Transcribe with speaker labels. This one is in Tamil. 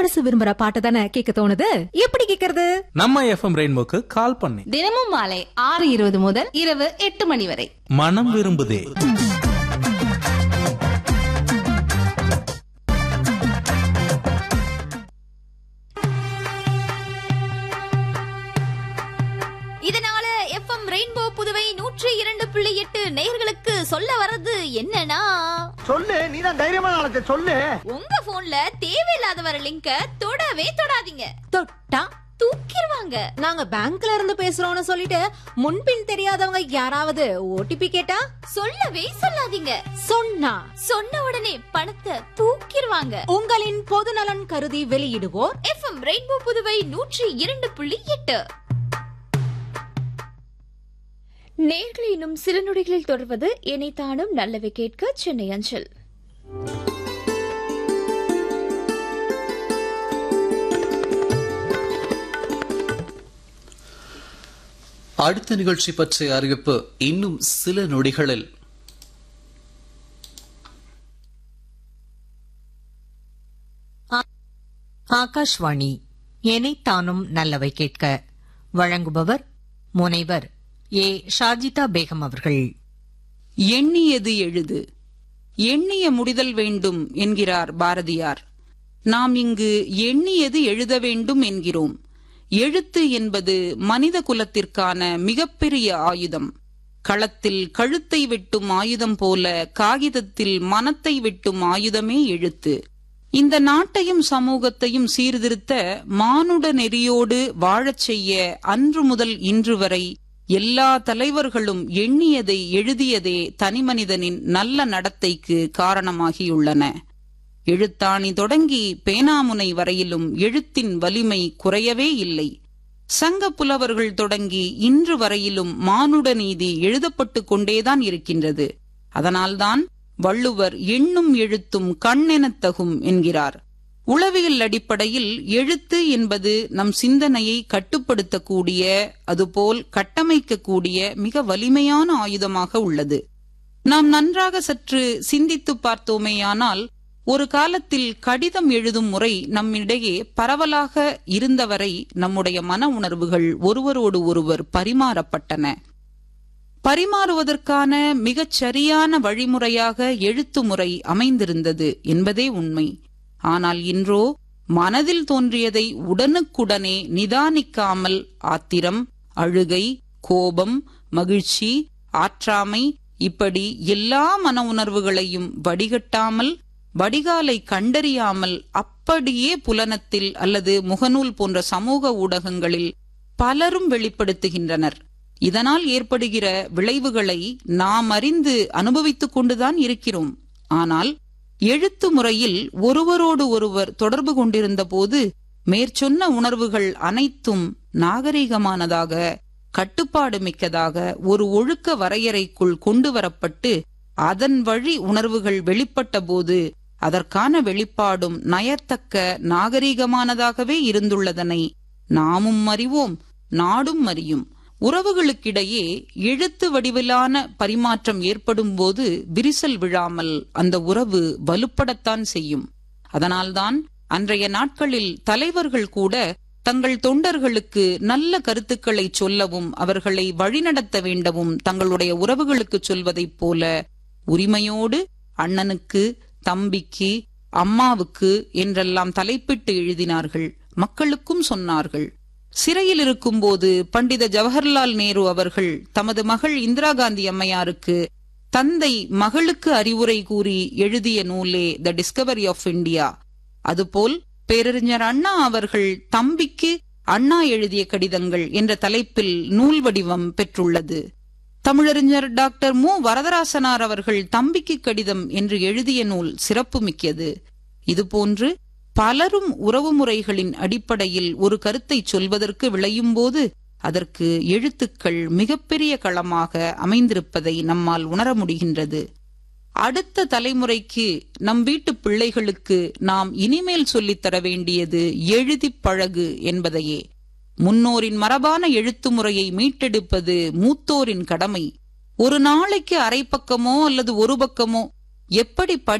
Speaker 1: மனசு விரும்புற பாட்டு தானே கேட்க தோணுது எப்படி கேக்குறது
Speaker 2: நம்ம எஃப்எம் ரெயின்போக்கு கால் பண்ணி
Speaker 3: தினமும் மாலை ஆறு இருபது முதல் இரவு எட்டு மணி வரை
Speaker 2: மனம் விரும்புதே
Speaker 4: இதனால எஃப்எம் ரெயின்போ புதுவை நூற்றி இரண்டு புள்ளி எட்டு நேயர்களுக்கு சொல்ல வர்றது என்னன்னா
Speaker 5: சொல்லு நீதான் தைரியமான ஆளத்தை சொல்லு
Speaker 4: உங்க போன்ல தேவையில்லாத வர லிங்க தொடவே தொடாதீங்க
Speaker 1: தொட்டா
Speaker 4: தூக்கிடுவாங்க
Speaker 1: நாங்க பேங்க்ல இருந்து பேசுறோம்னு சொல்லிட்டு முன்பின் தெரியாதவங்க யாராவது ஓடிபி கேட்டா
Speaker 4: சொல்லவே சொல்லாதீங்க
Speaker 1: சொன்னா
Speaker 4: சொன்ன உடனே பணத்தை தூக்கிடுவாங்க
Speaker 1: உங்களின் பொது நலன் கருதி வெளியிடுவோர்
Speaker 4: எஃப்எம் ரெயின்போ புதுவை நூற்றி இரண்டு புள்ளி எட்டு நேர்களை இன்னும் சில நொடிகளில் தொடர்வது இணைத்தானும் நல்லவை கேட்க சென்னை அஞ்சல்
Speaker 6: அடுத்த நிகழ்ச்சி பற்றிய அறிவிப்பு இன்னும் சில நொடிகளில்
Speaker 7: ஆகாஷ்வாணி எனைத்தானும் நல்லவை கேட்க வழங்குபவர் முனைவர் ஏ ஷாஜிதா பேகம் அவர்கள்
Speaker 8: எண்ணியது எழுது எண்ணிய முடிதல் வேண்டும் என்கிறார் பாரதியார் நாம் இங்கு எண்ணியது எழுத வேண்டும் என்கிறோம் எழுத்து என்பது மனித குலத்திற்கான மிகப்பெரிய ஆயுதம் களத்தில் கழுத்தை வெட்டும் ஆயுதம் போல காகிதத்தில் மனத்தை வெட்டும் ஆயுதமே எழுத்து இந்த நாட்டையும் சமூகத்தையும் சீர்திருத்த மானுட நெறியோடு வாழச் செய்ய அன்று முதல் இன்று வரை எல்லா தலைவர்களும் எண்ணியதை எழுதியதே தனிமனிதனின் நல்ல நடத்தைக்கு காரணமாகியுள்ளன எழுத்தாணி தொடங்கி பேனாமுனை வரையிலும் எழுத்தின் வலிமை குறையவே இல்லை சங்க புலவர்கள் தொடங்கி இன்று வரையிலும் மானுட நீதி எழுதப்பட்டுக் கொண்டேதான் இருக்கின்றது அதனால்தான் வள்ளுவர் எண்ணும் எழுத்தும் கண்ணெனத் தகும் என்கிறார் உளவியல் அடிப்படையில் எழுத்து என்பது நம் சிந்தனையை கட்டுப்படுத்தக்கூடிய அதுபோல் கட்டமைக்கக்கூடிய மிக வலிமையான ஆயுதமாக உள்ளது நாம் நன்றாக சற்று சிந்தித்து பார்த்தோமேயானால் ஒரு காலத்தில் கடிதம் எழுதும் முறை நம்மிடையே பரவலாக இருந்தவரை நம்முடைய மன உணர்வுகள் ஒருவரோடு ஒருவர் பரிமாறப்பட்டன பரிமாறுவதற்கான மிகச் சரியான வழிமுறையாக எழுத்து முறை அமைந்திருந்தது என்பதே உண்மை ஆனால் இன்றோ மனதில் தோன்றியதை உடனுக்குடனே நிதானிக்காமல் ஆத்திரம் அழுகை கோபம் மகிழ்ச்சி ஆற்றாமை இப்படி எல்லா மன உணர்வுகளையும் வடிகட்டாமல் வடிகாலை கண்டறியாமல் அப்படியே புலனத்தில் அல்லது முகநூல் போன்ற சமூக ஊடகங்களில் பலரும் வெளிப்படுத்துகின்றனர் இதனால் ஏற்படுகிற விளைவுகளை நாம் அறிந்து அனுபவித்துக் கொண்டுதான் இருக்கிறோம் ஆனால் எழுத்து முறையில் ஒருவரோடு ஒருவர் தொடர்பு கொண்டிருந்த போது மேற்சொன்ன உணர்வுகள் அனைத்தும் நாகரிகமானதாக கட்டுப்பாடு மிக்கதாக ஒரு ஒழுக்க வரையறைக்குள் கொண்டு வரப்பட்டு அதன் வழி உணர்வுகள் வெளிப்பட்ட போது அதற்கான வெளிப்பாடும் நயத்தக்க நாகரிகமானதாகவே இருந்துள்ளதனை நாமும் அறிவோம் நாடும் அறியும் உறவுகளுக்கிடையே எழுத்து வடிவிலான பரிமாற்றம் ஏற்படும் போது விரிசல் விழாமல் அந்த உறவு வலுப்படத்தான் செய்யும் அதனால்தான் அன்றைய நாட்களில் தலைவர்கள் கூட தங்கள் தொண்டர்களுக்கு நல்ல கருத்துக்களை சொல்லவும் அவர்களை வழிநடத்த வேண்டவும் தங்களுடைய உறவுகளுக்கு சொல்வதைப் போல உரிமையோடு அண்ணனுக்கு தம்பிக்கு அம்மாவுக்கு என்றெல்லாம் தலைப்பிட்டு எழுதினார்கள் மக்களுக்கும் சொன்னார்கள் சிறையில் இருக்கும்போது பண்டித ஜவஹர்லால் நேரு அவர்கள் தமது மகள் இந்திரா காந்தி அம்மையாருக்கு தந்தை மகளுக்கு அறிவுரை கூறி எழுதிய நூலே த டிஸ்கவரி ஆஃப் இந்தியா அதுபோல் பேரறிஞர் அண்ணா அவர்கள் தம்பிக்கு அண்ணா எழுதிய கடிதங்கள் என்ற தலைப்பில் நூல் வடிவம் பெற்றுள்ளது தமிழறிஞர் டாக்டர் மு வரதராசனார் அவர்கள் தம்பிக்கு கடிதம் என்று எழுதிய நூல் சிறப்புமிக்கது இதுபோன்று பலரும் உறவுமுறைகளின் அடிப்படையில் ஒரு கருத்தை சொல்வதற்கு விளையும்போது அதற்கு எழுத்துக்கள் மிகப்பெரிய களமாக அமைந்திருப்பதை நம்மால் உணர முடிகின்றது அடுத்த தலைமுறைக்கு நம் வீட்டு பிள்ளைகளுக்கு நாம் இனிமேல் சொல்லித்தர வேண்டியது எழுதிப் பழகு என்பதையே முன்னோரின் மரபான எழுத்து முறையை மீட்டெடுப்பது மூத்தோரின் கடமை ஒரு நாளைக்கு அரை பக்கமோ அல்லது ஒரு பக்கமோ எப்படி